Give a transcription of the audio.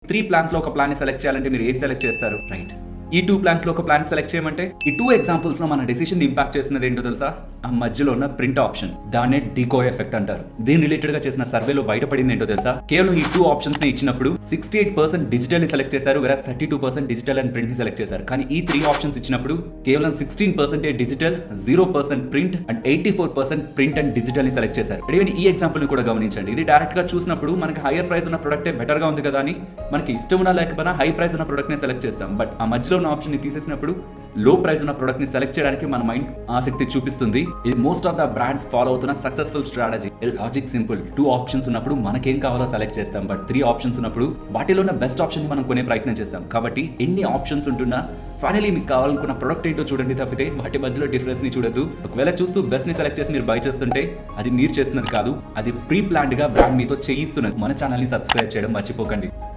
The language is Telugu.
త్రీ ప్లాన్స్ లో ఒక ప్లాన్ సెలెక్ట్ చేయాలంటే మీరు ఏది సెలెక్ట్ చేస్తారు రైట్ ఈ టూ ప్లాన్స్ లో ఒక ప్లాన్ సెలెక్ట్ చేయమంటే ఈ టూ ఎగ్జాంపుల్స్ లో మన డెసిషన్ ఇంపాక్ట్ చేసినది ఏంటో తెలుసా ఆ మధ్యలో ఉన్న ప్రింట్ ఆప్షన్ దాన్నే డికో ఎఫెక్ట్ అంటారు దీని రిలేటెడ్ గా చేసిన సర్వేలో బయటపడింది ఏంటో తెలుసా కేవలం ఈ టూ ఆప్షన్స్ ని ఇచ్చినప్పుడు సిక్స్టీ ఎయిట్ పర్సెంట్ డిజిటల్ ని సెలెక్ట్ చేశారు versus thirty two percent digital and print ని సెలెక్ట్ చేశారు కానీ ఈ త్రీ ఆప్షన్స్ ఇచ్చినప్పుడు కేవలం సిక్స్టీన్ పర్సెంటే digital zero percent print and eighty four percent print and digital ని సెలెక్ట్ చేశారు ఈవెన్ ఈ ఎగ్జాంపుల్ ని కూడా గమనించండి ఇది డైరెక్ట్ గా చూసినప్పుడు మనకి హైయర్ ప్రైస్ ఉన్న ప్రొడక్టే బెటర్ గా ఉంది కదా అని మనకి ఇష్టం ఉన్నా లేకపోయినా హై ప్రైస్ ఉన్న ప్రొడక్ట్ ని సెలెక్ట్ చేస్తాం బట్ ఆ మధ్యలో ఉన్న ఆప్షన్ ని తీసేసినప్పుడు లో ప్రైస్ ఉన్న ప్రొడక్ట్ ని సెలెక్ట్ చేయడానికి మన మైండ్ ఆసక్తి చూపిస్తుంది ఇది most of the brands follow అవుతున్న successful strategy logic simple two options ఉన్నప్పుడు మనకేం కావాలో సెలెక్ట్ చేస్తాం బట్ త్రీ ఆప్షన్స్ ఉన్నప్పుడు వాటిలో ఉన్న బెస్ట్ ఆప్షన్ ని మనం కొనే ప్రయత్నం చేస్తాం కాబట్టి ఎన్ని ఆప్షన్స్ ఉంటున్నా ఫైనలీ మీకు కావాలనుకున్న ప్రొడక్ట్ ఏంటో చూడండి తప్పితే వాటి మధ్యలో డిఫరెన్స్ ని చూడొద్దు ఒకవేళ చూస్తూ బెస్ట్ ని సెలెక్ట్ చేసి మీరు బై చేస్తుంటే అది మీరు చేస్తున్నది కాదు అది ప్రీ ప్లాన్డ్ గా బ్రాండ్ మీతో చేయిస్తున్నది మన ఛానల్ ని సబ్స్క్రైబ్ చేయడం మర్చిపోకండి